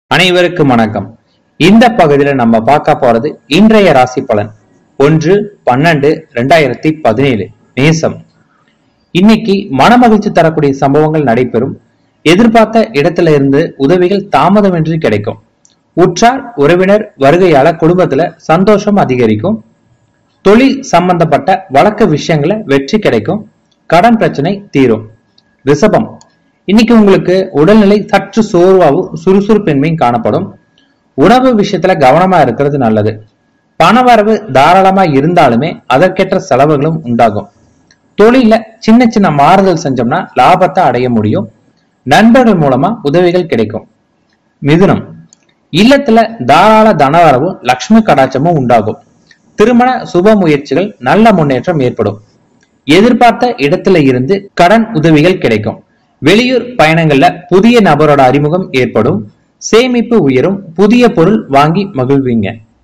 அனைவருக்கும் வணக்கம் இந்த பகுதியில நம்ம பார்க்க போறது இன்றைய ராசி பலன் ஒன்று பன்னெண்டு ரெண்டாயிரத்தி பதினேழு நேசம் இன்னைக்கு மனமகிழ்ச்சி தரக்கூடிய சம்பவங்கள் நடைபெறும் எதிர்பார்த்த இடத்துல இருந்து உதவிகள் தாமதமின்றி கிடைக்கும் உற்றார் உறவினர் வருகையால குடும்பத்துல சந்தோஷம் அதிகரிக்கும் தொழில் சம்பந்தப்பட்ட வழக்கு விஷயங்கள வெற்றி கிடைக்கும் கடன் பிரச்சனை தீரும் ரிஷபம் இன்னைக்கு உங்களுக்கு உடல்நிலை சற்று சோர்வாகவும் சுறுசுறுப்பின்மையும் காணப்படும் உணவு விஷயத்துல கவனமா இருக்கிறது நல்லது பணவரவு தாராளமா இருந்தாலுமே அதற்கேற்ற செலவுகளும் உண்டாகும் தொழில சின்ன சின்ன மாறுதல் செஞ்சோம்னா லாபத்தை அடைய முடியும் நண்பர்கள் மூலமா உதவிகள் கிடைக்கும் மிதுனம் இல்லத்துல தாராள தனவரவும் லக்ஷ்மி கடாட்சமும் உண்டாகும் திருமண சுப முயற்சிகள் நல்ல முன்னேற்றம் ஏற்படும் எதிர்பார்த்த இடத்துல இருந்து கடன் உதவிகள் கிடைக்கும் வெளியூர் பயணங்கள்ல புதிய நபரோட அறிமுகம் ஏற்படும் சேமிப்பு உயரும் புதிய பொருள் வாங்கி மகிழ்வீங்க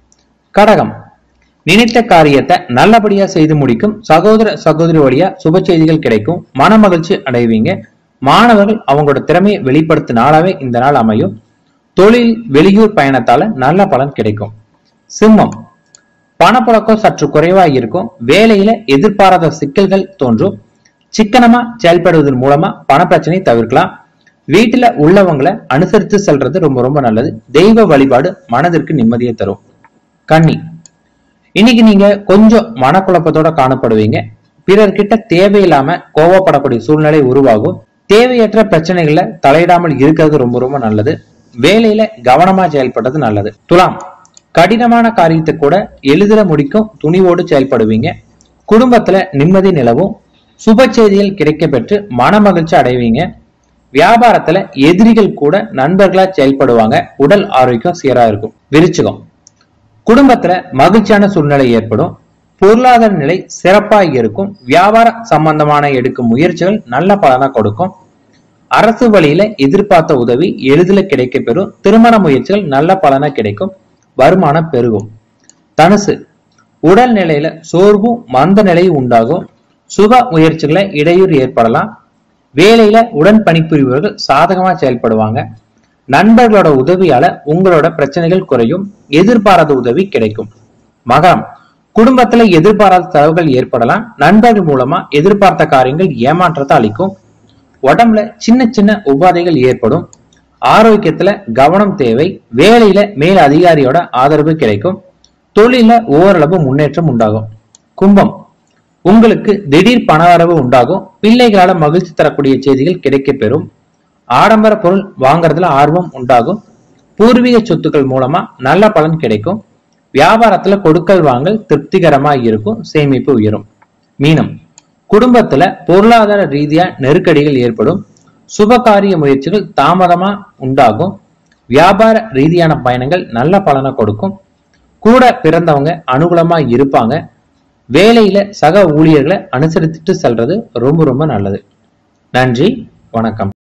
கடகம் நினைத்த காரியத்தை நல்லபடியா செய்து முடிக்கும் சகோதர சகோதரி வழியா சுப செய்திகள் கிடைக்கும் மன மகிழ்ச்சி அடைவீங்க மாணவர்கள் அவங்களோட திறமையை வெளிப்படுத்த நாளாவே இந்த நாள் அமையும் தொழில் வெளியூர் பயணத்தால நல்ல பலன் கிடைக்கும் சிம்மம் பணப்புழக்கம் சற்று குறைவா இருக்கும் வேலையில எதிர்பாராத சிக்கல்கள் தோன்றும் சிக்கனமா செயல்படுவதன் மூலமா பண பிரச்சனை தவிர்க்கலாம் வீட்டுல உள்ளவங்களை அனுசரித்து செல்றது ரொம்ப ரொம்ப நல்லது தெய்வ வழிபாடு மனதிற்கு நிம்மதியை தரும் கன்னி இன்னைக்கு நீங்க கொஞ்சம் மனக்குழப்பத்தோட காணப்படுவீங்க பிறர்கிட்ட தேவையில்லாம கோவப்படக்கூடிய சூழ்நிலை உருவாகும் தேவையற்ற பிரச்சனைகள்ல தலையிடாமல் இருக்கிறது ரொம்ப ரொம்ப நல்லது வேலையில கவனமா செயல்படுறது நல்லது துலாம் கடினமான காரியத்தை கூட எளிதில முடிக்கும் துணிவோடு செயல்படுவீங்க குடும்பத்துல நிம்மதி நிலவும் சுப செய்திகள் கிடைக்க பெற்று மன மகிழ்ச்சி அடைவீங்க வியாபாரத்துல எதிரிகள் கூட நண்பர்களா செயல்படுவாங்க உடல் ஆரோக்கியம் சீரா இருக்கும் விருச்சிகம் குடும்பத்துல மகிழ்ச்சியான சூழ்நிலை ஏற்படும் பொருளாதார நிலை சிறப்பா இருக்கும் வியாபார சம்பந்தமான எடுக்கும் முயற்சிகள் நல்ல பலனை கொடுக்கும் அரசு வழியில எதிர்பார்த்த உதவி எளிதில் கிடைக்க பெறும் திருமண முயற்சிகள் நல்ல பலனை கிடைக்கும் வருமானம் பெருகும் தனுசு உடல் நிலையில சோர்வும் மந்த நிலையும் உண்டாகும் சுப முயற்சிகளை இடையூறு ஏற்படலாம் வேலையில உடன் பணிபுரிபவர்கள் சாதகமா செயல்படுவாங்க நண்பர்களோட உதவியால உங்களோட பிரச்சனைகள் குறையும் எதிர்பாராத உதவி கிடைக்கும் மகரம் குடும்பத்துல எதிர்பாராத செலவுகள் ஏற்படலாம் நண்பர்கள் மூலமா எதிர்பார்த்த காரியங்கள் ஏமாற்றத்தை அளிக்கும் உடம்புல சின்ன சின்ன உபாதைகள் ஏற்படும் ஆரோக்கியத்துல கவனம் தேவை வேலையில மேல் அதிகாரியோட ஆதரவு கிடைக்கும் தொழில ஓரளவு முன்னேற்றம் உண்டாகும் கும்பம் உங்களுக்கு திடீர் பணவரவு உண்டாகும் பிள்ளைகளால மகிழ்ச்சி தரக்கூடிய செய்திகள் கிடைக்க பெறும் ஆடம்பர பொருள் வாங்குறதுல ஆர்வம் உண்டாகும் பூர்வீக சொத்துக்கள் மூலமா நல்ல பலன் கிடைக்கும் வியாபாரத்துல கொடுக்கல் வாங்கல் திருப்திகரமா இருக்கும் சேமிப்பு உயரும் மீனம் குடும்பத்துல பொருளாதார ரீதியா நெருக்கடிகள் ஏற்படும் சுபகாரிய முயற்சிகள் தாமதமா உண்டாகும் வியாபார ரீதியான பயணங்கள் நல்ல பலனை கொடுக்கும் கூட பிறந்தவங்க அனுகூலமா இருப்பாங்க வேலையில சக ஊழியர்களை அனுசரித்துட்டு செல்றது ரொம்ப ரொம்ப நல்லது நன்றி வணக்கம்